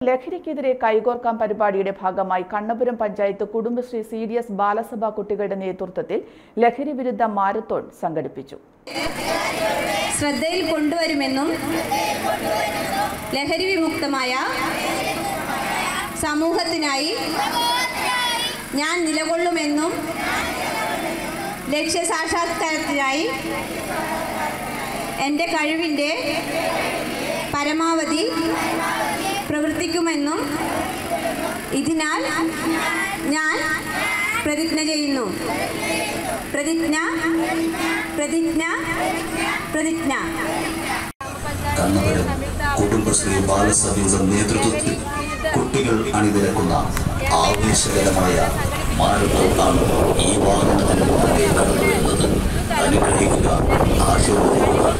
ലഹരിക്കെതിരെ കൈകോർക്കാം പരിപാടിയുടെ ഭാഗമായി Kannapuram panchayat Kudumbashree C D S Balasabha കുട്ടികളുടെ നേതൃത്വത്തിൽ ലഹരി വിരുദ്ധ മാരത്തോൺ സംഘടിപ്പിച്ചു ശ്രദ്ധയിൽ കൊണ്ടുവരുമെന്നും ലഹരി വിമുക്തമായ സമൂഹത്തിനായി ഞാൻ നിലകൊള്ളുമെന്നും ലക്ഷ്യസാക്ഷാത്കാരത്തിനായി എൻ്റെ കഴിവിൻ്റെ പരമാവധി പ്രവർത്തിക്കുമെന്നും ഇതിനാൽ ഞാൻ പ്രതിജ്ഞ ചെയ്യുന്നു പ്രതിജ്ഞ പ്രതിജ്ഞ പ്രതിജ്ഞ കണ്ണപുരം കുടുംബശ്രീ ബാലസഭയുടെ നേതൃത്വത്തിൽ കുട്ടികൾ അണിനിരക്കുന്ന ആവേശകരമായ മാരത്തോട്ടാണ് ഈ വാഹനത്തിലൂടെ കടന്നു വരുന്നത് അനുഗ്രഹിക്കുക ആശീർവദിക്കുക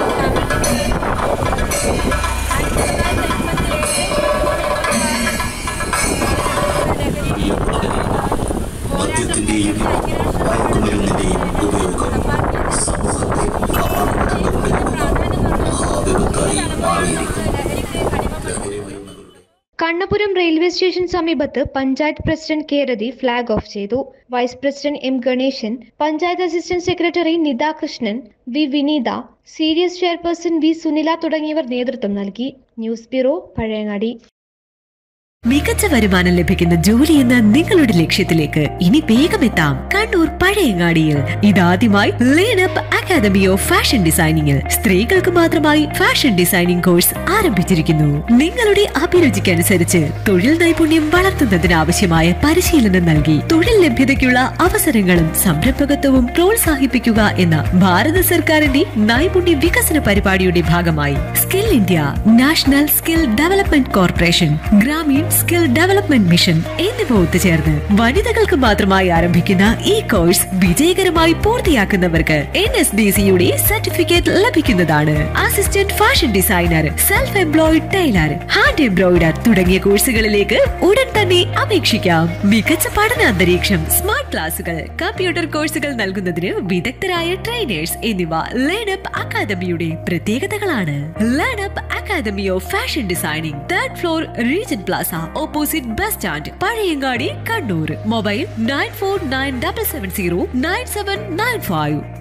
പ്രിയപ്പെട്ടവരെ, മദ്യത്തിന്റെയും മയക്കുമരുന്നിന്റെയും ഉപയോഗം സമൂഹത്തെ കാർന്നുകൊണ്ടിരിക്കുന്ന മഹാവിപത്തായി മാറിയിരിക്കുന്നു ലഹരി മരുന്നുകളുടെ കണ്ണപുരം റെയിൽവേ സ്റ്റേഷൻ സമീപത്ത് panchayat president K Rathi flag off ചെയ്തു vice president M Ganeshan panchayat assistant secretary Nitha Krishnan V Vineetha സീരിയസ് ചെയർപേഴ്സൺ വി സുനില തുടങ്ങിയവർ നേതൃത്വം നൽകി ന്യൂസ് ബ്യൂറോ പഴയങ്ങാടി മികച്ച വരുമാനം ലഭിക്കുന്ന ജോലി എന്ന നിങ്ങളുടെ ലക്ഷ്യത്തിലേക്ക് ഇനി വേഗം എത്താം കണ്ണൂർ പഴയങ്ങാടിയിൽ ഇതാദ്യമായി ലേണപ്പ് അക്കാദമി ഓഫ് ഫാഷൻ ഡിസൈനിങ്ങിൽ സ്ത്രീകൾക്ക് മാത്രമായി ഫാഷൻ ഡിസൈനിംഗ് കോഴ്സ് ആരംഭിച്ചിരിക്കുന്നു നിങ്ങളുടെ അഭിരുചിക്കനുസരിച്ച് തൊഴിൽ നൈപുണ്യം വളർത്തുന്നതിനാവശ്യമായ പരിശീലനം നൽകി തൊഴിൽ ലഭ്യതയ്ക്കുള്ള അവസരങ്ങളും സംരംഭകത്വവും പ്രോത്സാഹിപ്പിക്കുക എന്ന ഭാരത സർക്കാരിന്റെ നൈപുണ്യ വികസന പരിപാടിയുടെ ഭാഗമായി skill India national skill development corporation Grameen skill development mission എന്നിവ ഒത്തുചേർന്ന് വനിതകൾക്ക് മാത്രമായി ആരംഭിക്കുന്ന ഈ കോഴ്സ് വിജയകരമായി പൂർത്തിയാക്കുന്നവർക്ക് എൻ എസ് ഡി സിയുടെ സർട്ടിഫിക്കറ്റ് ലഭിക്കുന്നതാണ് assistant fashion designer self employed tailor hand embroider തുടങ്ങിയ കോഴ്സുകളിലേക്ക് ഉടൻ തന്നെ അപേക്ഷിക്കാം മികച്ച പഠന അന്തരീക്ഷം സ്മാർട്ട് ക്ലാസുകൾ കമ്പ്യൂട്ടർ കോഴ്സുകൾ നൽകുന്നതിന് വിദഗ്ധരായ ട്രെയിനേഴ്സ് എന്നിവ ലേണപ്പ് അക്കാദമിയുടെ പ്രത്യേകതകളാണ് LearnUp academy of fashion designing third floor Regen plaza opposite bus stand Pazhayangadi Kannur mobile nine four nine double seven zero nine seven nine five